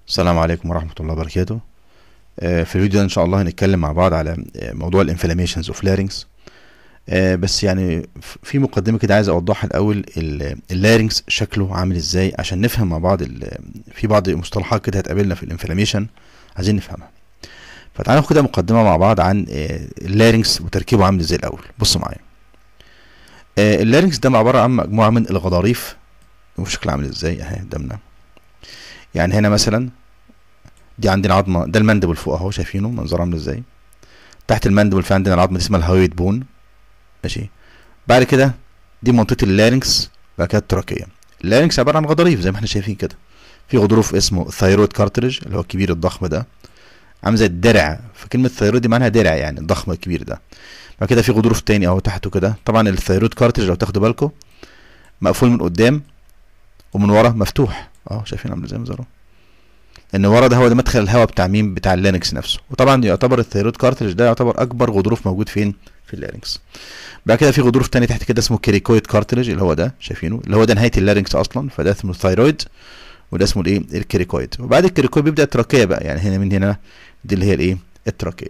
السلام عليكم ورحمة الله وبركاته آه، في الفيديو ده ان شاء الله هنتكلم مع بعض على آه، موضوع الانفلاميشنز اوف لارynx بس يعني ف- في مقدمة كده عايز اوضحها الاول اللارynx شكله عامل ازاي عشان نفهم مع بعض ال- في بعض المصطلحات كده هتقابلنا في الانفلاميشن عايزين نفهمها فتعالوا ناخد كده مقدمة مع بعض عن اللارynx وتركيبه عامل ازاي الاول بصوا معايا آه، اللارynx ده عبارة عن مجموعة من الغضاريف وشكل عامل ازاي اهي قدامنا يعني هنا مثلا دي عندنا عظمه ده المندبل فوق اهو شايفينه منظره عامل ازاي تحت المندبل في عندنا العظمه اللي اسمها الهايويد بون ماشي بعد كده دي منطقه اللارynx بعد كده التراكيه اللارynx عباره عن غضاريف زي ما احنا شايفين كده في غضروف اسمه ثايرويد كارتريج اللي هو الكبير الضخم ده عامل زي الدرع فكلمه ثايرويد دي معناها درع يعني الضخم الكبير ده بعد كده في غضروف تاني اهو تحته كده طبعا الثايرويد كارتريج لو تاخدوا بالكم مقفول من قدام ومن ورا مفتوح اه شايفين عامل ازاي منظره لان ورا ده هو ده مدخل الهواء بتاع مين بتاع اللينكس نفسه وطبعا يعتبر الثيرويد كارتريج ده يعتبر اكبر غضروف موجود فين في اللارynx بعد كده في غضروف تاني تحت كده اسمه كيريكويد كارتريج اللي هو ده شايفينه اللي هو ده نهايه اللارynx اصلا فده اسمه الثايرويد وده اسمه الايه الكيريكويد وبعد الكيريكويد بيبدا التراكيه بقى يعني هنا من هنا دي اللي هي الايه التراكيه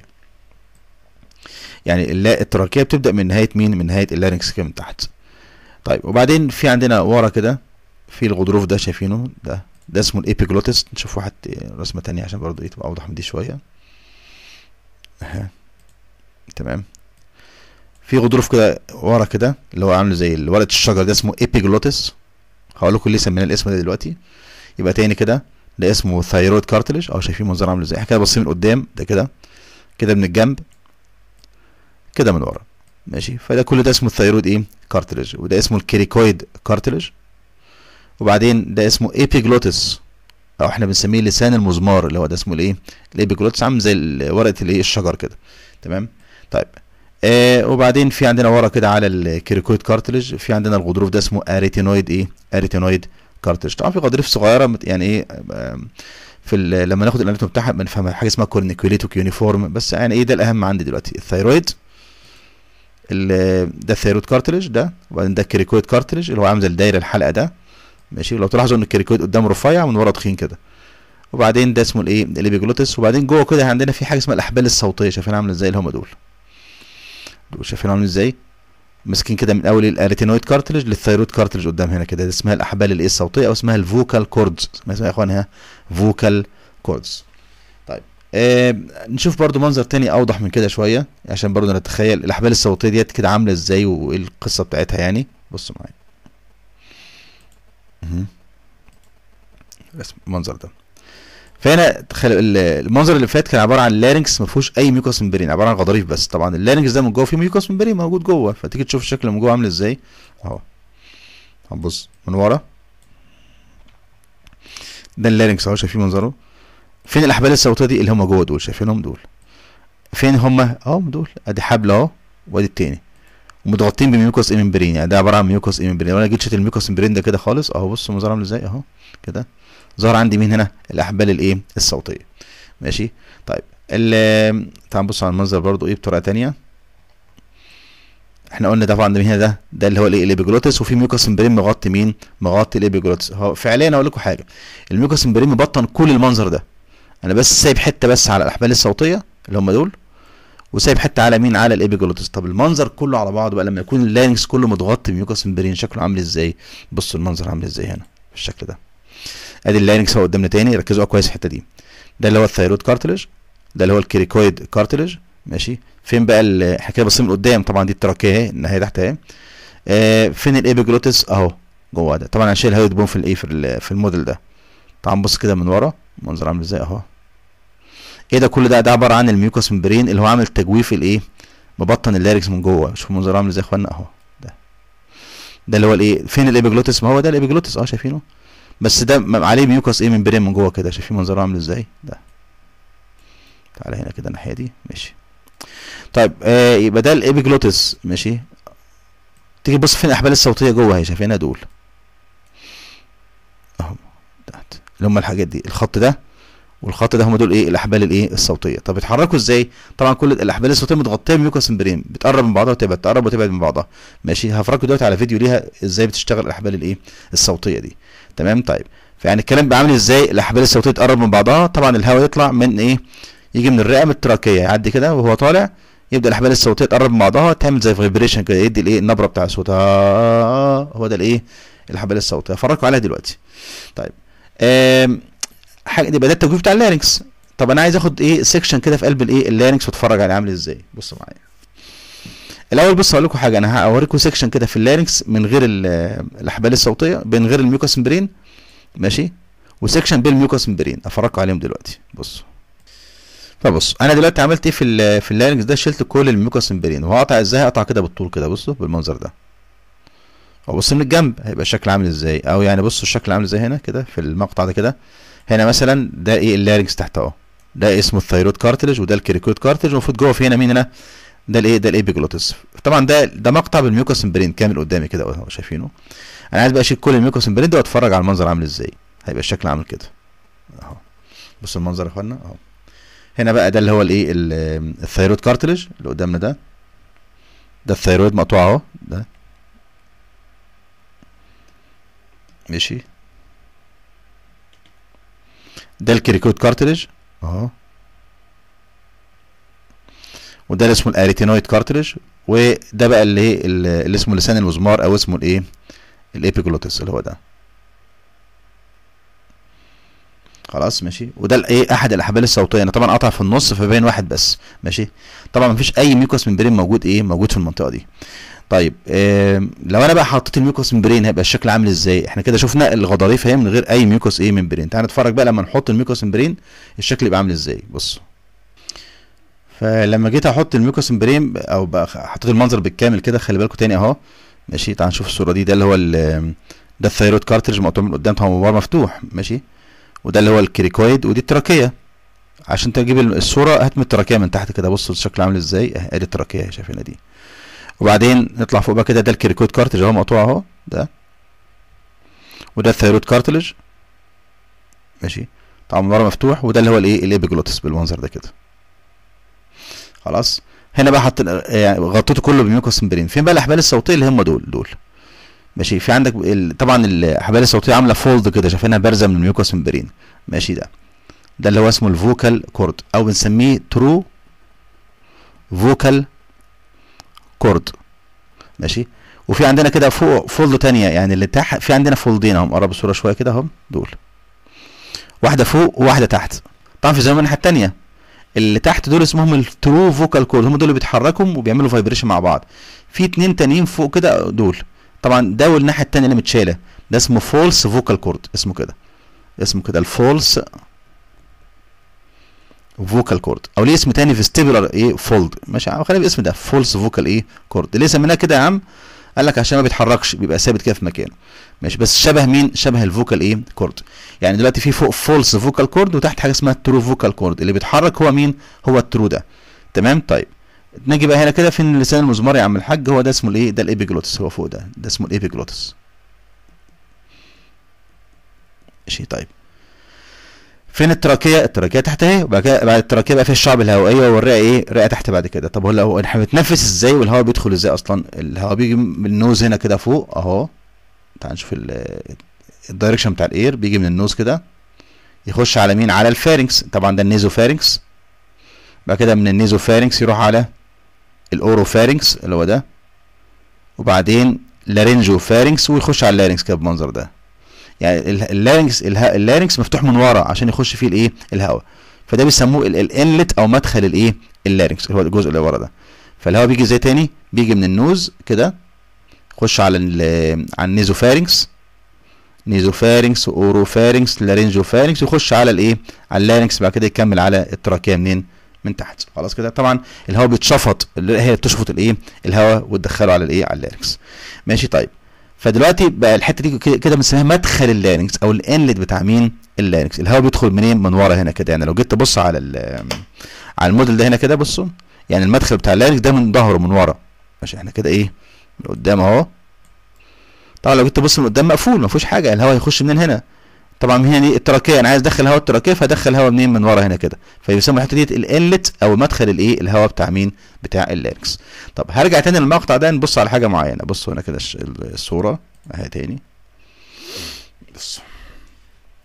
يعني اللا- التراكيه بتبدا من نهايه مين من نهايه اللارynx كده من تحت طيب وبعدين في عندنا ورا كده في الغضروف ده شايفينه ده ده اسمه الابيجلوتس نشوف واحد رسمه تانية عشان برضو ايه تبقى اوضح من دي شويه اها تمام في غضروف كده ورا كده اللي هو عامل زي ورقه الشجر ده اسمه ابيجلوتس هقول لكم ليه سمينا الاسم ده دلوقتي يبقى تاني كده ده اسمه ثايرويد كارتلج او شايفين منظر عامل ازاي احنا كده باصين من قدام ده كده كده من الجنب كده من ورا ماشي فده كل ده اسمه الثايرويد ايه كارتلج وده اسمه الكيريكويد كارتلج وبعدين ده اسمه ايبيجلوتس او احنا بنسميه لسان المزمار اللي هو ده اسمه الايه الايبيجلوتس عامل زي ال- ورقه الايه الشجر كده تمام طيب آه وبعدين في عندنا ورا كده على الكيريكويد كارتلج في عندنا الغضروف ده اسمه اريتينويد ايه اريتينويد كارتلج طبعا في غضاريف صغيره مت- يعني ايه آم، في ال- لما ناخد الاناتوم بتاعها بنفهم حاجه اسمها كورنيكوليتو يونيفورم بس يعني ايه ده الاهم عندي دلوقتي الثايرويد ال- ده الثايرويد كارتلج ده وبعدين ده الكيريكويد كارتلج اللي هو عامل زي الدايره الحلقه ده ماشي ولو تلاحظوا ان الكيريكويد قدامه رفيع من ورا تخين كده وبعدين ده اسمه الايه الابيجلوتس وبعدين جوه كده عندنا في حاجه اسمها الاحبال الصوتيه شايفين عامله ازاي اللي هم دول دول شايفين عاملين ازاي ماسكين كده من اول الاريتينويد كارتلج للثايرويد كارتلج قدام هنا كده دي اسمها الاحبال الايه الصوتيه او اسمها الفوكال كوردز اسمها يا اخوانها فوكال كوردز طيب آه نشوف برضو منظر تاني اوضح من كده شويه عشان برضو نتخيل الاحبال الصوتيه ديت كده عامله ازاي وايه القصه بتاعتها يعني بصوا معايا مهم. رسم المنظر ده فهنا تخيل ال- المنظر اللي فات كان عباره عن لارنكس ما فيهوش اي ميوكوس ممبرين عباره عن غضاريف بس طبعا اللارنكس ده من جوه فيه ميوكوس ممبرين موجود جوه فتيجي تشوف الشكل من جوه عامل ازاي اهو هنبص من ورا ده اللارنكس اهو شايفين منظره فين الاحبال الصوتيه دي اللي هم جوه دول شايفينهم دول فين هم اهو دول ادي حبل اهو وادي التاني ومتغطين بميوكوس امبرين يعني ده عباره عن ميوكوس امبرين لو انا جيت شلت الميوكوس امبرين ده كده خالص اهو بصوا منظره عامل ازاي اهو كده ظهر عندي مين هنا الاحبال الايه الصوتيه ماشي طيب ال تعال نبص على المنظر برضو ايه بطريقه تانية احنا قلنا طبعا ده مين هنا ده ده اللي هو الايه الابيجلوتس وفي ميوكوس امبرين مغطي مين مغطي الابيجلوتس هو فعليا اقول لكم حاجه الميوكوس امبرين مبطن كل المنظر ده انا بس سايب حته بس على الاحبال الصوتيه اللي هم دول وسايب حته على مين على الابيجلوتس طب المنظر كله على بعضه بقى لما يكون اللارنكس كله متغطي بميوكوس امبرين شكله عامل ازاي بصوا المنظر عامل ازاي هنا بالشكل ده ادي اللارنكس اهو قدامنا تاني ركزوا بقى كويس في الحته دي ده اللي هو الثايرويد كارتلج ده اللي هو الكيريكويد كارتلج ماشي فين بقى ال- احنا كده باصين من قدام طبعا دي التراكيه اهي النهايه تحت اهي آه فين الابيجلوتس اهو جوه ده طبعا هنشيل الهايد بون في الايه في ال- في الموديل ده طبعا بص كده من ورا المنظر عامل ازاي اهو ايه ده كل ده ده عباره عن الميوكوس ممبرين اللي هو عامل تجويف الايه مبطن اللاركس من جوه شوفوا المنظر عامل ازاي يا اخوانا اهو ده ده اللي هو الايه فين الابيجلوتس ما هو ده الابيجلوتس اه شايفينه بس ده م- عليه ميوكوس ايه ممبرين من جوه كده شايفين منظره عامل ازاي ده تعالى هنا كده الناحيه دي ماشي طيب آه يبقى ده الابيجلوتس ماشي تيجي تبص فين الاحبال الصوتيه جوه اهي شايفينها دول اهو تحت اللي هم الحاجات دي الخط ده والخط ده هم دول ايه الاحبال الايه الصوتيه طب بيتحركوا ازاي طبعا كل الاحبال الصوتيه متغطيه بميوكوس ممبرين بتقرب من بعضها وتبعد تقرب وتبعد من بعضها ماشي هفرجكم دلوقتي على فيديو ليها ازاي بتشتغل الاحبال الايه الصوتيه دي تمام طيب فيعني الكلام بيعمل ازاي الاحبال الصوتيه تقرب من بعضها طبعا الهواء يطلع من ايه يجي من الرئه من التراكيه يعدي كده وهو طالع يبدا الاحبال الصوتيه تقرب من بعضها تعمل زي فايبريشن كده يدي الايه النبره بتاع الصوت آه هو ده الايه الاحبال الصوتيه هفرجكم عليها دلوقتي طيب آم، حاجه يبقى ده التوجيه بتاع اللارنكس طب انا عايز اخد ايه سيكشن كده في قلب الايه اللارنكس واتفرج عليه عامل ازاي بصوا معايا الاول بص هقول لكم حاجه انا هوريكم سيكشن كده في اللارنكس من غير ال- الاحبال الصوتيه من غير الميوكوس ممبرين ماشي وسيكشن بالميوكوس ممبرين افرجكم عليهم دلوقتي بصوا فبص انا دلوقتي عملت ايه في ال في اللارنكس ده شلت كل الميوكوس ممبرين وهقطع ازاي هقطع كده بالطول كده بصوا بالمنظر ده وبص من الجنب هيبقى الشكل عامل ازاي او يعني بصوا الشكل عامل ازاي هنا كده في المقطع ده كده هنا مثلا ده ايه اللارنكس تحت اهو ده اسمه الثيرويد كارتلج وده الكريكويد كارتلج المفروض جوه في هنا مين هنا ده الايه ده الابيجلوتس طبعا ده ده مقطع بالميوكوس ممبرين كامل قدامي كده اهو شايفينه انا عايز بقى اشيل كل الميوكوس ممبرين ده واتفرج على المنظر عامل ازاي هيبقى الشكل عامل كده اهو بصوا المنظر يا اخوانا اهو هنا بقى ده اللي هو الايه ال- الثيرويد كارتلج اللي قدامنا ده ده الثيرويد مقطوع اهو ده ماشي ده الكريكويد كارتلج اهو وده اللي اسمه الاريتينويد كارتلج وده بقى اللي ايه اللي اسمه لسان المزمار او اسمه الايه الابيجلوتس اللي هو ده خلاص ماشي وده الايه احد الاحبال الصوتيه انا طبعا قطع في النص فباين واحد بس ماشي طبعا مفيش اي ميوكوس ممبرين موجود ايه موجود في المنطقه دي طيب آه لو انا بقى حطيت الميوكوس ممبرين هيبقى الشكل عامل ازاي احنا كده شفنا الغضاريف اهي من غير اي ميوكوس ايه ممبرين تعال نتفرج بقى لما نحط الميوكوس ممبرين الشكل يبقى عامل ازاي بص فلما جيت احط الميوكوس ممبرين او بقى حطيت المنظر بالكامل كده خلي بالكم تاني اهو ماشي تعال نشوف الصوره دي ده اللي هو ال- ده الثيرويد كارترج مقطوع من قدام طبعا ممر مفتوح ماشي وده اللي هو الكريكويد ودي التراكيه عشان تجيب الصوره هات من التراكيه من تحت كده بصوا الشكل عامل ازاي اهي ادي التراكيه اهي شايفينها دي وبعدين نطلع فوق بقى كده ده الكريكويد كارترج اهو مقطوع اهو ده وده الثيرويد كارتلج ماشي طبعا ممر مفتوح وده اللي هو الايه الابيجلوتس بالمنظر ده كده خلاص هنا بقى حط يعني غطيته كله بميوكوس ممبرين فين بقى الاحبال الصوتيه اللي هم دول دول ماشي في عندك ال... طبعا الاحبال الصوتيه عامله فولد كده شايفينها بارزه من الميوكوس ممبرين ماشي ده ده اللي هو اسمه الفوكال كورد او بنسميه ترو فوكال كورد ماشي وفي عندنا كده فوق فولد تانية يعني اللي تحت في عندنا فولدين اهم قرب الصوره شويه كده اهم دول واحده فوق وواحده تحت طبعا في زمان الناحيه التانية اللي تحت دول اسمهم الترو فوكال كورد هم دول اللي بيتحركوا وبيعملوا فايبريشن مع بعض في اتنين تانيين فوق كده دول طبعا ده والناحيه التانية اللي متشاله ده اسمه فولس فوكال كورد اسمه كده اسمه كده الفولس فوكال كورد او ليه اسم تاني فيستيبولار ايه فولد ماشي خلينا بالاسم ده فولس فوكال ايه كورد ليه سميناه كده يا عم قال لك عشان ما بيتحركش بيبقى ثابت كده في مكانه ماشي بس شبه مين شبه الفوكال ايه كورد يعني دلوقتي في فوق فولس فوكال كورد وتحت حاجه اسمها ترو فوكال كورد اللي بيتحرك هو مين هو الترو ده تمام طيب نيجي بقى هنا كده فين اللسان المزمار يا عم الحاج هو ده اسمه الايه ده الابيجلوتس هو فوق ده ده اسمه الابيجلوتس ماشي طيب فين التراكيه التراكيه تحت اهي وبعد كده بعد التراكيه بقى في الشعب الهوائيه والرئه ايه الرئه تحت بعد كده طب هو هو احنا بنتنفس ازاي والهواء بيدخل ازاي اصلا الهواء بيجي من النوز هنا كده فوق اهو تعال نشوف الدايركشن بتاع الاير بيجي من النوز كده يخش على مين على الفارنكس طبعا ده النيزو فارنكس بعد كده من النيزو فارنكس يروح على الاورو فارنكس اللي هو ده وبعدين لارنجو فارنكس ويخش على اللارنكس كده بالمنظر ده يعني اللارنكس اللارنكس مفتوح من ورا عشان يخش فيه الايه الهواء فده بيسموه الانلت او مدخل الايه اللارنكس اللي هو الجزء اللي ورا ده فالهواء بيجي ازاي تاني بيجي من النوز كده يخش على على النيزوفارنكس نيزوفارنكس اوروفارنكس لارنجوفارنكس يخش على الايه على اللارنكس بعد كده يكمل على التراكيه منين من تحت خلاص كده طبعا الهواء بيتشفط اللي هي بتشفط الايه الهواء وتدخله على الايه على اللارنكس ماشي طيب فدلوقتي بقى الحته دي كده بنسميها مدخل اللارنكس او الانلت بتاع مين اللارنكس الهواء بيدخل منين من ورا هنا كده يعني لو جيت تبص على على الموديل ده هنا كده بصوا يعني المدخل بتاع اللارنكس ده من ظهره من ورا ماشي احنا كده ايه من قدام اهو طبعا لو جيت تبص من قدام مقفول ما فيهوش حاجه الهواء هيخش منين هنا طبعا من هنا دي التراكيه انا عايز ادخل هواء التراكيه فادخل هواء منين من ورا هنا كده فيسموا الحته ديت الانلت او مدخل الايه الهواء بتاع مين بتاع اللارنكس طب هرجع تاني للمقطع ده نبص على حاجه معينه بصوا هنا كده الصوره اهي تاني بص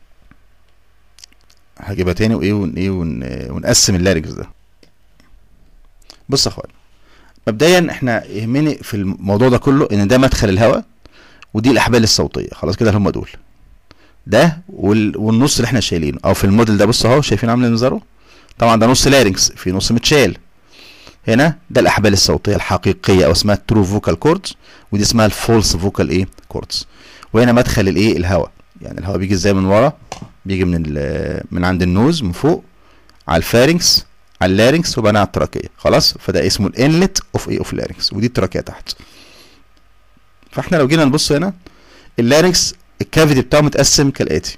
هجيبها تاني وايه ون ايه ون ونقسم اللارنكس ده بص يا اخوان مبدئيا احنا يهمني في الموضوع ده كله ان ده مدخل الهواء ودي الاحبال الصوتيه خلاص كده هم دول ده وال... والنص اللي احنا شايلينه او في الموديل ده بص اهو شايفين عامل منظره طبعا ده نص لارنكس في نص متشال هنا ده الاحبال الصوتيه الحقيقيه او اسمها الترو فوكال كوردز ودي اسمها الفولس فوكال ايه كوردز وهنا مدخل الايه الهواء يعني الهواء بيجي ازاي من ورا بيجي من من عند النوز من فوق على الفارنكس على اللارنكس وبعدين على التراكيه خلاص فده اسمه الانلت اوف ايه اوف لارنكس ودي التراكيه تحت فاحنا لو جينا نبص هنا اللارنكس الكافيتي بتاعه متقسم كالاتي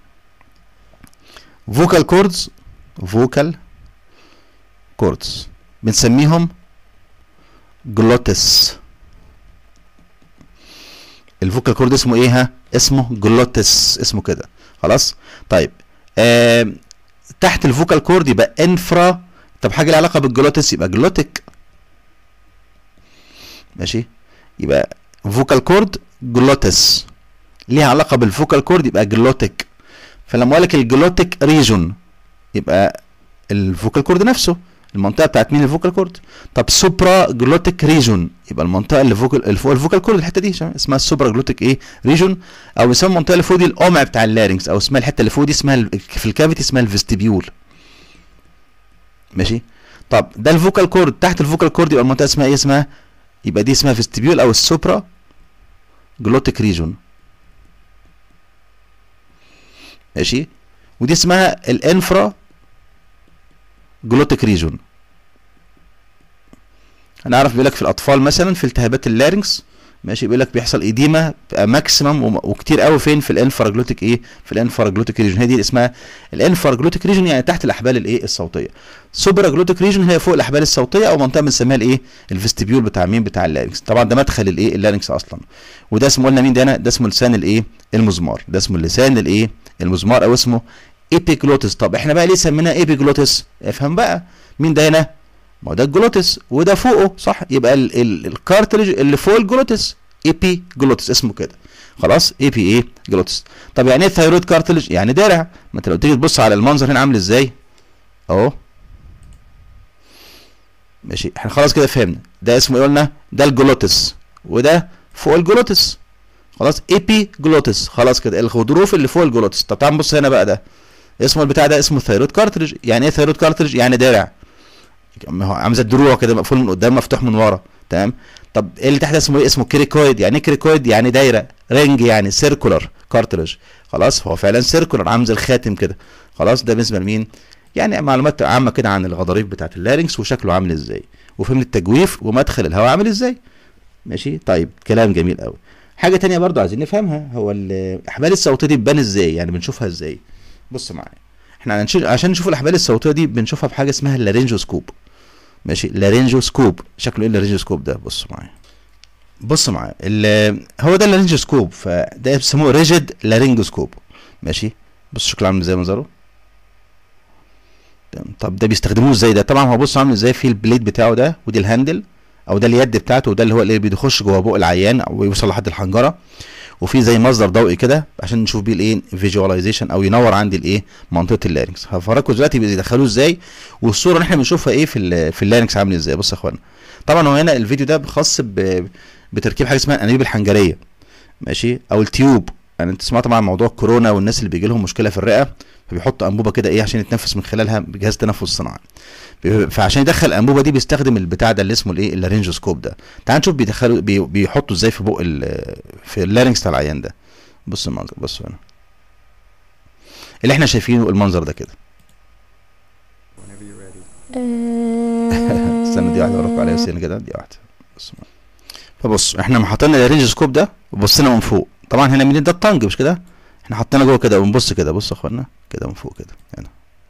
فوكال كوردز فوكال كوردز بنسميهم جلوتس الفوكال كورد اسمه ايه ها اسمه جلوتس اسمه كده خلاص طيب آه تحت الفوكال كورد يبقى انفرا طب حاجه لها علاقه بالجلوتس يبقى جلوتيك ماشي يبقى فوكال كورد جلوتس ليها علاقه بالفوكال كورد يبقى جلوتيك فلما اقول لك الجلوتيك ريجون يبقى الفوكال كورد نفسه المنطقه بتاعت مين الفوكال كورد طب سوبرا جلوتيك ريجون يبقى المنطقه اللي فوق اللي فوق الفوكال كورد الحته دي اسمها السوبرا جلوتيك ايه ريجون او بيسمى المنطقه اللي فوق دي القمع بتاع اللارنكس او اسمها الحته اللي فوق دي اسمها في الكافيتي اسمها الفيستيبيول ماشي طب ده الفوكال كورد تحت الفوكال كورد يبقى المنطقه اسمها ايه اسمها يبقى دي اسمها فيستيبيول او السوبرا جلوتيك ريجون ماشي ودي اسمها الانفرا جلوتيك ريجون انا اعرف بيقول لك في الاطفال مثلا في التهابات اللارنكس ماشي بيقول لك بيحصل ايديما ماكسيمم وكتير قوي فين في الانفراجلوتيك ايه في الانفراجلوتيك ريجون هي دي اسمها الانفراجلوتيك ريجون يعني تحت الاحبال الايه الصوتيه سوبراجلوتيك ريجون هي فوق الاحبال الصوتيه او منطقه بنسميها الايه الفيستيبيول بتاع مين بتاع اللارنكس طبعا ده مدخل الايه اللارنكس اصلا وده اسمه قلنا مين ده هنا ده اسمه لسان الايه المزمار ده اسمه اللسان الايه المزمار او اسمه ايبيجلوتس طب احنا بقى ليه سميناه ايبيجلوتس افهم بقى مين ده هنا ما هو ده الجلوتس وده فوقه صح يبقى ال ال الكارتلج اللي فوق الجلوتس اي بي جلوتس اسمه كده خلاص اي بي ايه جلوتس طب يعني ايه ثايرويد كارتلج يعني درع ما انت لو تيجي تبص على المنظر هنا عامل ازاي اهو ماشي احنا خلاص كده فهمنا ده اسمه ايه قلنا ده الجلوتس وده فوق الجلوتس خلاص اي بي جلوتس خلاص كده الغضروف اللي فوق الجلوتس طب تعال نبص هنا بقى ده اسمه البتاع ده اسمه ثايرويد كارتريج يعني ايه ثايرويد كارتريج يعني درع ما هو عامل زي الدروع كده مقفول من قدام مفتوح من ورا تمام طب ايه اللي تحت اسمه ايه اسمه كريكويد يعني ايه كريكويد يعني دايره رينج يعني سيركولار كارتريج خلاص هو فعلا سيركولار عامل زي الخاتم كده خلاص ده بالنسبه لمين يعني معلومات عامه كده عن الغضاريف بتاعه اللارنكس وشكله عامل ازاي وفهمنا التجويف ومدخل الهواء عامل ازاي ماشي طيب كلام جميل قوي حاجه تانية برضو عايزين نفهمها هو الاحبال الصوتيه دي بتبان ازاي يعني بنشوفها ازاي بص معايا احنا عشان نشوف الاحبال الصوتيه دي بنشوفها بحاجه اسمها اللارينجوسكوب ماشي لارينجوسكوب شكله ايه اللارينجوسكوب ده بص معايا بص معايا هو ده اللارينجوسكوب فده بيسموه ريجيد لارينجوسكوب ماشي بص شكله عامل ازاي منظره طب ده بيستخدموه ازاي ده طبعا هو بص عامل ازاي في البليد بتاعه ده ودي الهاندل او ده اليد بتاعته وده اللي هو اللي بيخش جوه بق العيان او يوصل لحد الحنجره وفي زي مصدر ضوئي كده عشان نشوف بيه الايه فيجواليزيشن او ينور عندي الايه منطقه اللارنكس هفرجكم دلوقتي بيدخلوه ازاي والصوره اللي احنا بنشوفها ايه في في اللارنكس عامل ازاي بص يا اخوانا طبعا هو هنا الفيديو ده خاص بتركيب حاجه اسمها الانابيب الحنجريه ماشي او التيوب يعني انت سمعت طبعا موضوع الكورونا والناس اللي بيجي لهم مشكله في الرئه فبيحط انبوبه كده ايه عشان يتنفس من خلالها بجهاز تنفس صناعي فعشان يدخل الانبوبه دي بيستخدم البتاع ده اللي اسمه الايه اللارينجوسكوب ده تعال نشوف بيدخلوا بي بيحطوا ازاي في بق في اللارنكس بتاع العيان ده بص المنظر بص هنا اللي احنا شايفينه المنظر ده كده استنى دي واحده وراكم عليها سنه كده دي واحده بص فبص احنا حاطين اللارينجوسكوب ده وبصينا من فوق طبعا هنا مين ده الطنج مش كده احنا حطينا جوه كده ونبص كده بص يا اخوانا كده من فوق كده هنا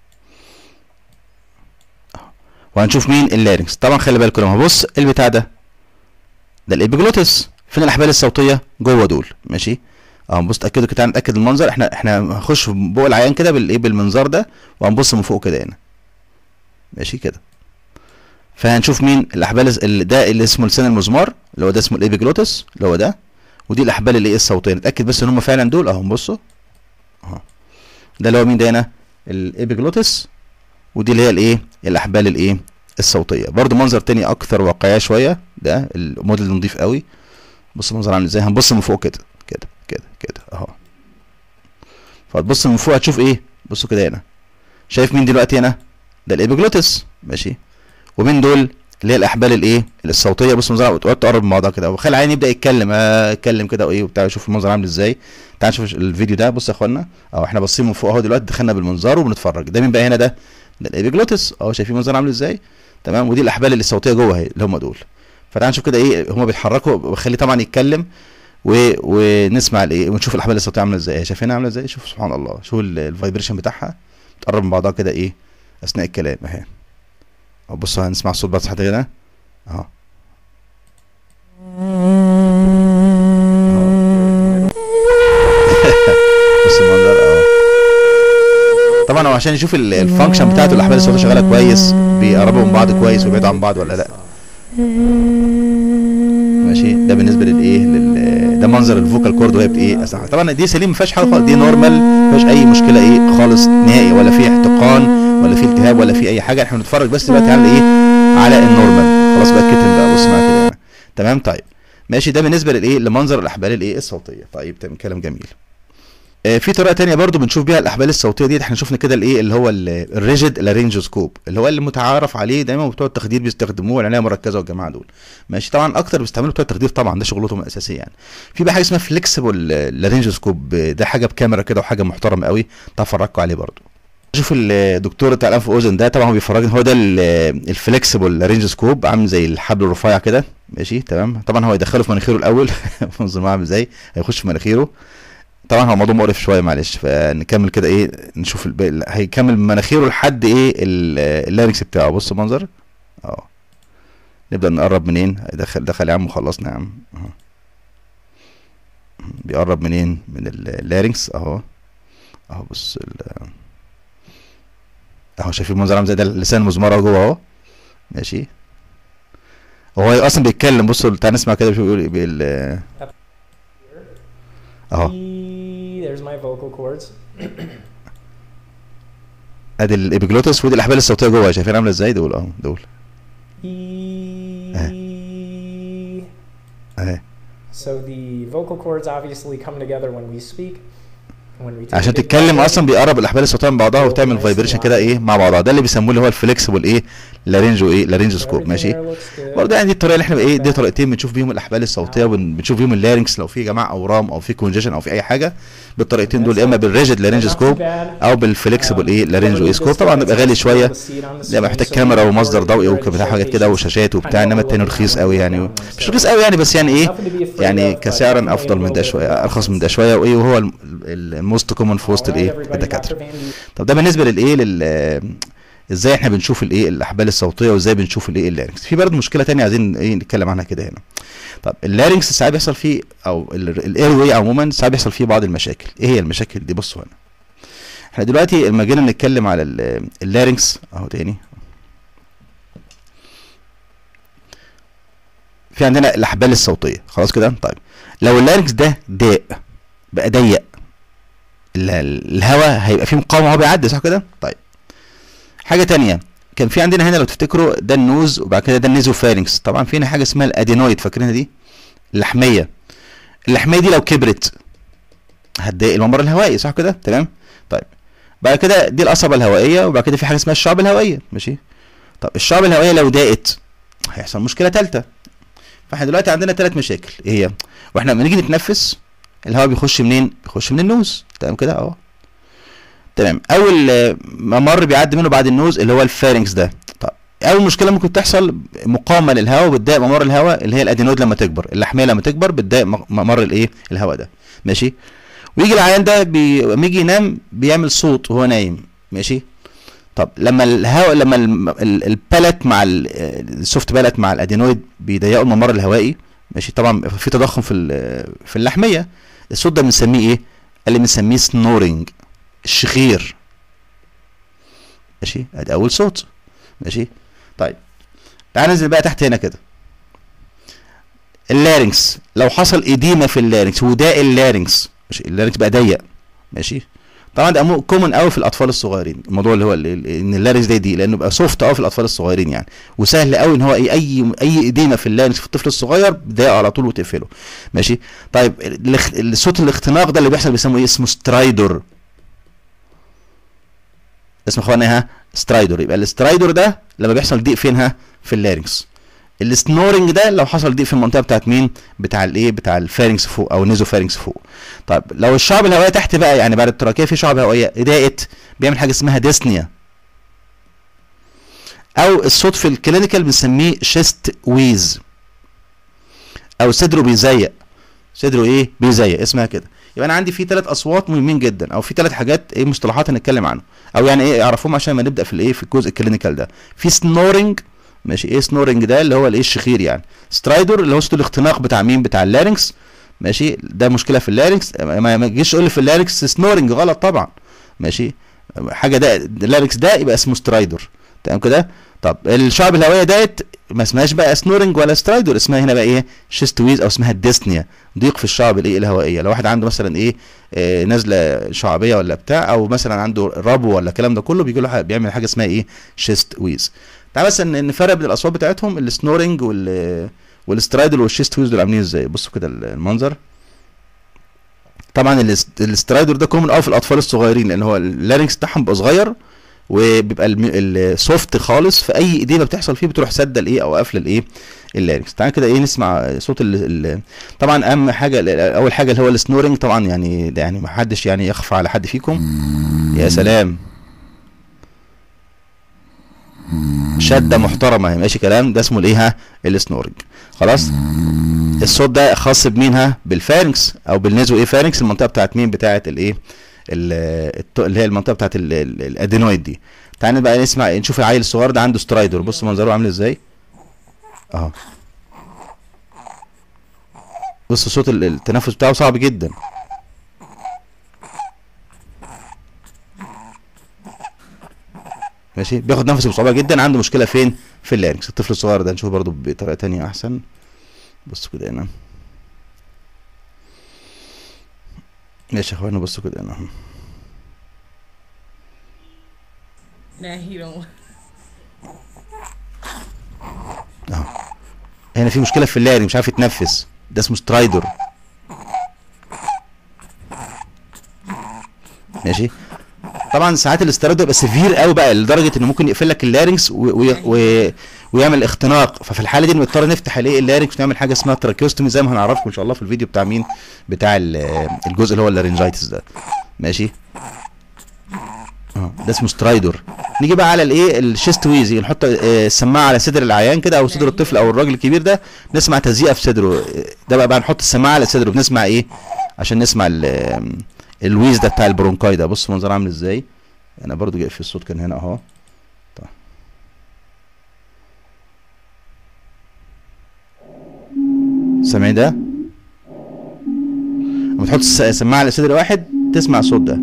وهنشوف مين اللارنكس طبعا خلي بالكم لما هبص البتاع ده ده الابيجلوتس فين الاحبال الصوتيه جوه دول ماشي اه نبص تاكدوا كده نتاكد المنظر احنا احنا هنخش في بق العيان كده بالايه بالمنظار ده وهنبص من فوق كده هنا ماشي كده فهنشوف مين الاحبال اللي ده اللي اسمه لسان المزمار اللي هو ده اسمه الابيجلوتس اللي هو ده ودي الاحبال اللي ايه الصوتيه نتاكد بس ان هم فعلا دول اهو بصوا اهو ده اللي هو مين ده هنا الابيجلوتس ودي اللي هي الايه الاحبال الايه الصوتيه برضو منظر تاني اكثر واقعيه شويه ده الموديل نضيف قوي بص المنظر عامل ازاي هنبص من فوق كده كده كده كده اهو فتبص من فوق هتشوف ايه بصوا كده هنا شايف مين دلوقتي هنا ده الابيجلوتس ماشي ومين دول اللي هي الاحبال الايه الصوتيه بص المنظر تقعد تقرب من بعضها كده وخلي العين يبدا يتكلم آه يتكلم كده وايه وبتاع شوف المنظر عامل ازاي تعال نشوف الفيديو ده بص يا اخوانا اهو احنا باصين من فوق اهو دلوقتي دخلنا بالمنظار وبنتفرج ده مين بقى هنا ده ده الابيجلوتس اهو شايفين المنظر عامل ازاي تمام ودي الاحبال اللي الصوتيه جوه اهي اللي هم دول فتعال نشوف كده ايه هم بيتحركوا بخليه طبعا يتكلم و... ونسمع الايه ونشوف الاحبال الصوتيه عامله ازاي شايفينها عامله ازاي شوف سبحان الله شوف الفايبريشن بتاعها تقرب من بعضها كده ايه اثناء الكلام اهي اهو بصوا هنسمع الصوت بس حتى كده اهو بص المنظر اهو طبعا هو عشان يشوف الفانكشن بتاعته الاحبال الصوتيه شغاله كويس بيقربوا من بعض كويس ويبعدوا عن بعض ولا لا ماشي ده بالنسبه للايه لل... ده منظر الفوكال كورد وهي بايه اسمع طبعا دي سليم ما فيهاش حاجه خالص دي نورمال ما فيهاش اي مشكله ايه خالص نهائي ولا في احتقان ولا في التهاب ولا في اي حاجه احنا بنتفرج بس دلوقتي على ايه على النورمال خلاص بقى الكتم بقى بص معايا كده تمام طيب ماشي ده بالنسبه للايه لمنظر الاحبال الايه الصوتيه طيب تمام كلام جميل آه في طريقه تانية برضو بنشوف بيها الاحبال الصوتيه دي احنا شفنا كده الايه اللي هو الريجيد لارينجوسكوب اللي هو اللي متعارف عليه دايما بتوع التخدير بيستخدموه العنايه المركزه والجماعه دول ماشي طبعا اكتر بيستعملوا بتوع التخدير طبعا ده شغلتهم الاساسيه يعني في بقى حاجه اسمها فليكسيبل لارينجوسكوب ده حاجه بكاميرا كده وحاجه محترمه قوي تفرجوا عليه برضو شوف الدكتور بتاع الانف واذن ده طبعا هو بيفرجني هو ده الفليكسيبل لارينجوسكوب عامل زي الحبل الرفيع كده ماشي تمام طبعا هو يدخله في مناخيره الاول منظر عامل ازاي هيخش في مناخيره طبعا هو موضوع مقرف شويه معلش فنكمل كده ايه نشوف الباقي هيكمل مناخيره لحد ايه اللارنكس بتاعه بص المنظر اه نبدا نقرب منين دخل دخل يا عم وخلصنا يا عم اهو بيقرب منين من اللارنكس اهو اهو بص اهو شايفين المنظر عامل زي ده لسان مزمره جوه اهو ماشي هو اصلا بيتكلم بصوا تعالى نسمع كده بيقول بيقول اهو there's my vocal cords ادي الابيجلوتس ودي الاحبال الصوتيه جوه شايفين عامله ازاي دول اهو دول اهي so the vocal cords obviously come together when we speak when we take عشان a big تتكلم breath اصلا بيقرب الاحبال الصوتيه من بعضها وتعمل فايبريشن كده ايه مع بعضها ده اللي بيسموه اللي هو الفليكسبل ايه لارينجو ايه لارينجوسكوب everything ماشي there looks good. برضه يعني دي الطريقه اللي احنا ايه دي طريقتين بنشوف بيهم الاحبال الصوتيه وبنشوف بيهم اللارنكس لو في جماعه اورام او في كونجيشن او في اي حاجه بالطريقتين دول يا اما بالريجيد لارينجوسكوب او بالفليكسبل ايه لارينجو ايه سكوب طبعا بيبقى غالي شويه ده محتاج كاميرا ومصدر ضوئي وبتاع حاجات كده وشاشات وبتاع انما التاني رخيص قوي يعني مش رخيص قوي يعني بس يعني ايه يعني كسعرا افضل من ده شويه ارخص من ده شويه وايه وهو الموست كومن في وسط الايه الدكاتره طب ده بالنسبه للايه لل ازاي احنا بنشوف الايه الاحبال الصوتيه وازاي بنشوف الايه اللارنكس في برضه مشكله تانية عايزين ايه نتكلم عنها كده هنا طب اللارنكس ساعات بيحصل فيه او الاير واي عموما ساعات بيحصل فيه بعض المشاكل ايه هي المشاكل دي بصوا هنا احنا دلوقتي لما جينا نتكلم على ال- اللارنكس اهو تاني في عندنا الاحبال الصوتيه خلاص كده طيب لو اللارنكس ده ضيق بقى ضيق ال- الهواء هيبقى فيه مقاومه وهو بيعدي صح كده طيب حاجه تانية كان في عندنا هنا لو تفتكروا ده النوز وبعد كده ده النيزوفارينكس طبعا في هنا حاجه اسمها الادينويد فاكرينها دي اللحميه اللحميه دي لو كبرت هتضايق الممر الهوائي صح كده تمام طيب بعد كده دي القصبه الهوائيه وبعد كده في حاجه اسمها الشعب الهوائيه ماشي طب الشعب الهوائيه لو ضاقت هيحصل مشكله ثالثه فاحنا دلوقتي عندنا ثلاث مشاكل ايه هي واحنا لما نيجي نتنفس الهواء بيخش منين بيخش من النوز تمام كده اهو تمام اول آه، ممر بيعدي منه بعد النوز اللي هو الفارنكس ده طب اول مشكله ممكن تحصل مقاومه للهواء وبتضايق ممر الهواء اللي هي الادينويد لما تكبر اللحميه لما تكبر بتضايق م- ممر الايه الهواء ده ماشي ويجي العيان ده بي... لما يجي ينام بيعمل صوت وهو نايم ماشي طب لما الهواء لما الم- ال- البالت مع ال- السوفت بالت مع الادينويد بيضيقوا الممر الهوائي ماشي طبعا في تضخم في ال- في اللحميه الصوت ده بنسميه ايه اللي بنسميه سنورنج الشخير ماشي ادي اول صوت ماشي طيب تعال ننزل بقى تحت هنا كده اللارنكس لو حصل اديمه في اللارنكس وضاق اللارنكس ماشي اللارنكس بقى ضيق ماشي طبعا ده كومن قوي في الاطفال الصغيرين الموضوع اللي هو ال- ال- ان اللارنكس ده يضيق لانه بقى سوفت قوي في الاطفال الصغيرين يعني وسهل قوي ان هو اي اي اي اديمه في اللارنكس في الطفل الصغير بتضايقه على طول وتقفله ماشي طيب الاخ- الصوت الاختناق ده اللي بيحصل بيسموه ايه اسمه سترايدور اسمه اخوانا ايه ها سترايدور يبقى السترايدور ده لما بيحصل ضيق فينها في اللارنكس السنورنج ده لو حصل ضيق في المنطقه بتاعت مين بتاع الايه بتاع الفارنكس فوق او النيزو فارنكس فوق طيب لو الشعب الهوائيه تحت بقى يعني بعد التراكيه في شعب هوائيه ضاقت بيعمل حاجه اسمها ديسنيا او الصوت في الكلينيكال بنسميه شيست ويز او صدره بيزيق صدره ايه بيزيق اسمها كده يبقى انا عندي في ثلاث اصوات مهمين جدا او في ثلاث حاجات ايه مصطلحات هنتكلم عنهم او يعني ايه اعرفهم عشان ما نبدا في الايه في الجزء الكلينيكال ده في سنورنج ماشي ايه سنورنج ده اللي هو الايه الشخير يعني سترايدر اللي هو صوت الاختناق بتاع مين بتاع اللارنكس ماشي ده مشكله في اللارنكس ما ما- ما تجيش تقول لي في اللارنكس سنورنج غلط طبعا ماشي حاجه ده اللارنكس ده يبقى اسمه سترايدر تمام كده طب الشعب الهوائيه ديت ما اسمهاش بقى سنورنج ولا سترايدر اسمها هنا بقى ايه شيست ويز او اسمها الديسنيا ضيق في الشعب الايه الهوائيه لو واحد عنده مثلا ايه آه نزله شعبيه ولا بتاع او مثلا عنده ربو ولا الكلام ده كله بيجي له ح- بيعمل حاجه اسمها ايه شيست ويز تعال بس ن- نفرق بين الاصوات بتاعتهم السنورنج وال والسترايدر والشيست ويز دول عاملين ازاي بصوا كده المنظر طبعا الاست- السترايدر ده كومن قوي في الاطفال الصغيرين لان هو اللارنكس بتاعهم بيبقى صغير وبيبقى الم- السوفت خالص في اي اديمه بتحصل فيه بتروح سادة الايه او قافله الايه اللارنكس تعال كده ايه نسمع صوت ال ال طبعا اهم حاجه ال- اول حاجه اللي هو السنورنج طبعا يعني ده يعني ما حدش يعني يخفى على حد فيكم يا سلام شده محترمه ماشي كلام ده اسمه الايه ها السنورنج خلاص الصوت ده خاص بمين ها بالفارنكس او بالنيزو ايه فارنكس المنطقه بتاعت مين بتاعت الايه ال- الت- اللي هي المنطقه بتاعت ال- ال- الادينويد دي تعالى بقى نسمع نشوف العيل الصغير ده عنده سترايدر بص منظره عامل ازاي اهو بص صوت ال- التنفس بتاعه صعب جدا ماشي بياخد نفسه بصعوبه جدا عنده مشكله فين في اللارنكس الطفل الصغير ده نشوفه برضو بطريقه تانية احسن بصوا كده هنا ماشي يا اخوانا بصوا كده هنا Nah, he don't. هنا في مشكله في اللارنج مش عارف يتنفس ده اسمه سترايدر ماشي طبعا ساعات الاسترايدر بيبقى سيفير قوي بقى لدرجه انه ممكن يقفل لك اللارنكس و... و... و... ويعمل اختناق ففي الحاله دي بنضطر نفتح الايه اللارنكس ونعمل حاجه اسمها تراكيوستومي زي ما هنعرفكم ان شاء الله في الفيديو بتاع مين بتاع ال- الجزء اللي هو اللارنجايتس ده ماشي اه ده اسمه سترايدر نيجي بقى على الايه الشيست ويزي نحط آه، السماعه على صدر العيان كده او صدر الطفل او الراجل الكبير ده نسمع تزييقه في صدره آه، ده بقى, بقى نحط السماعه على صدره بنسمع ايه عشان نسمع ال- آم، الويز ده بتاع البرونكاي ده بص منظره عامل ازاي انا برضو جاي في الصوت كان هنا اهو طيب. سامعين ده لما تحط الس- السماعه على صدر واحد تسمع الصوت ده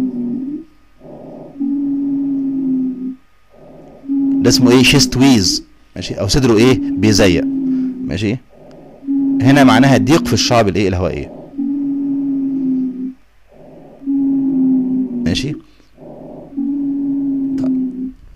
ده اسمه ايه شيست ويز ماشي او صدره ايه بيزيق ماشي هنا معناها ضيق في الشعب الايه الهوائيه ماشي طيب.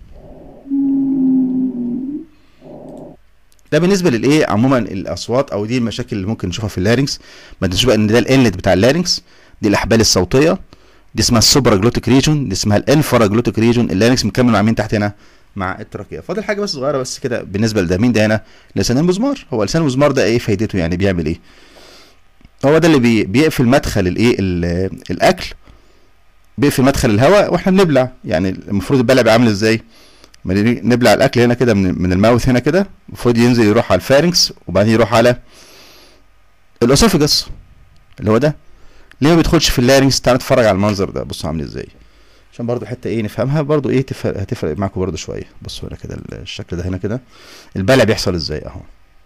ده بالنسبه للايه عموما الاصوات او دي المشاكل اللي ممكن نشوفها في اللارنكس ما تنسوش بقى ان ده الانلت بتاع اللارنكس دي الاحبال الصوتيه دي اسمها السوبرا جلوتيك ريجون دي اسمها الانفرا جلوتيك ريجون اللارنكس مكمل مع مين تحت هنا مع التراكيه فاضل حاجه بس صغيره بس كده بالنسبه لده مين ده هنا لسان المزمار هو لسان المزمار ده ايه فايدته يعني بيعمل ايه هو ده اللي بي بيقفل مدخل الايه ال- الاكل بيقفل مدخل الهواء واحنا بنبلع يعني المفروض البلع بيبقى عامل ازاي لما نيجي نبلع الاكل هنا كده من من الماوث هنا كده المفروض ينزل يروح على الفارنكس وبعدين يروح على الاسوفجس اللي هو ده ليه ما بيدخلش في اللارنكس تعال نتفرج على المنظر ده بصوا عامل ازاي عشان برضو حته ايه نفهمها برضو ايه تفرق هتفرق معاكم برضو شويه بصوا هنا كده الشكل ده هنا كده البلع بيحصل ازاي اهو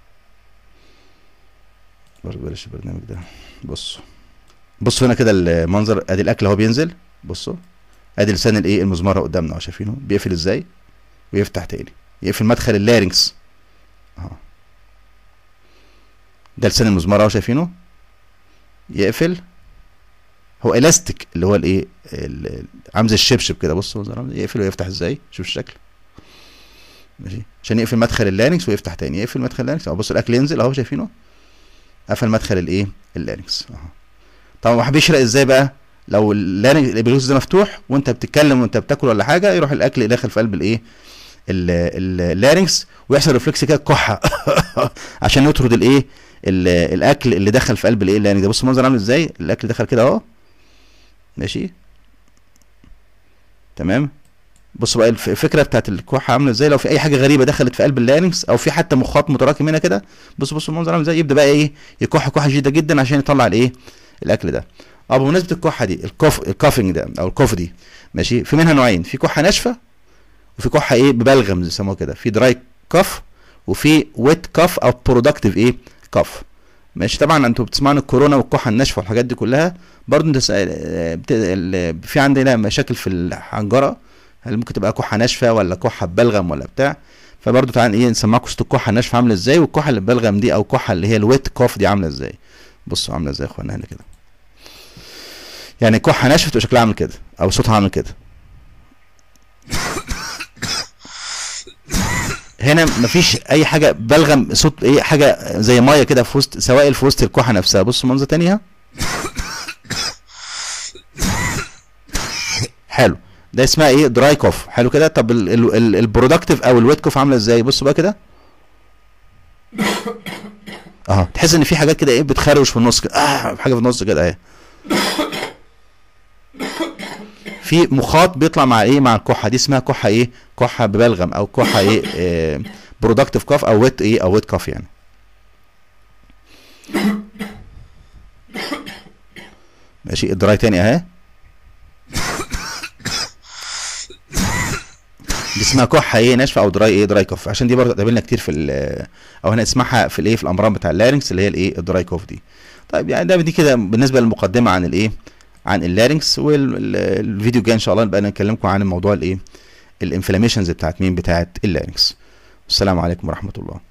برضو بلاش البرنامج ده بصوا بصوا هنا كده المنظر ادي الاكل اهو بينزل بصوا ادي لسان الايه المزمره قدامنا اهو شايفينه بيقفل ازاي ويفتح تاني يقفل مدخل اللارنكس اهو ده لسان المزمره اهو شايفينه يقفل هو الاستيك اللي هو الايه ال- ال- عامل زي الشبشب كده بص هو زي- يقفل ويفتح ازاي شوف الشكل ماشي عشان يقفل مدخل اللارنكس ويفتح تاني يقفل مدخل اللارنكس اهو بص الاكل ينزل اهو شايفينه قفل مدخل الايه اللارنكس اهو طبعا ما حبيش يشرق ازاي بقى لو اللارنكس الابيلوس ده مفتوح وانت بتتكلم وانت بتاكل ولا حاجه يروح الاكل داخل في قلب الايه ال- ال- اللارنكس ويحصل ريفلكس كده كحه عشان يطرد الايه ال- الاكل اللي دخل في قلب الايه اللارنكس ده بص المنظر عامل ازاي الاكل دخل كده اهو ماشي تمام بص بقى الف- الفكره بتاعت الكحه عامله ازاي لو في اي حاجه غريبه دخلت في قلب اللارنكس او في حتى مخاط متراكم هنا كده بص بص المنظر عامل ازاي يبدا بقى ايه يكح كحه شديده جدا عشان يطلع الايه الاكل ده اه بمناسبه الكحه دي الكوف الكافنج ده او الكوف دي ماشي في منها نوعين في كحه ناشفه وفي كحه ايه ببلغم بيسموها كده في دراي كاف وفي ويت كاف او برودكتيف ايه كاف ماشي طبعا انتوا بتسمعوا عن الكورونا والكحه الناشفه والحاجات دي كلها برضو انت سأل- آه، بت... ال- في عندنا مشاكل في الحنجره هل ممكن تبقى كحه ناشفه ولا كحه ببلغم ولا بتاع فبرضو تعال ايه نسمعكم صوت الكحه الناشفه عامله ازاي والكحه اللي ببلغم دي او الكحه اللي هي الويت كاف دي عامله ازاي بصوا عامله ازاي يا اخوانا هنا كده يعني كحه ناشفه تبقى شكلها عامل كده او صوتها عامل كده هنا مفيش اي حاجه بلغم صوت ايه حاجه زي ميه كده في وسط سوائل في وسط الكحه نفسها بصوا منظر تانية حلو ده اسمها ايه دراي كوف حلو كده طب ال- ال- ال- البرودكتيف او الويت كوف عامله ازاي بصوا بقى كده اه تحس ان في حاجات كده ايه بتخروش في النص كده اه حاجه في النص كده اهي في مخاط بيطلع مع ايه مع الكحه دي اسمها كحه ايه كحه ببلغم او كحه ايه, إيه برودكتيف كاف او ويت ايه او ويت كاف يعني ماشي الدراي تاني اهي دي اسمها كحه ايه ناشفه او دراي ايه دراي كوف عشان دي برضه قابلنا كتير في ال- او هنا اسمعها في الايه في الامراض بتاع اللارنكس اللي هي الايه الدراي كوف دي طيب يعني ده دي كده بالنسبه للمقدمه عن الايه عن اللارنكس والفيديو الجاي ان شاء الله نبقى نكلمكم عن الموضوع الايه الانفلاميشنز بتاعت مين بتاعت اللارنكس والسلام عليكم ورحمه الله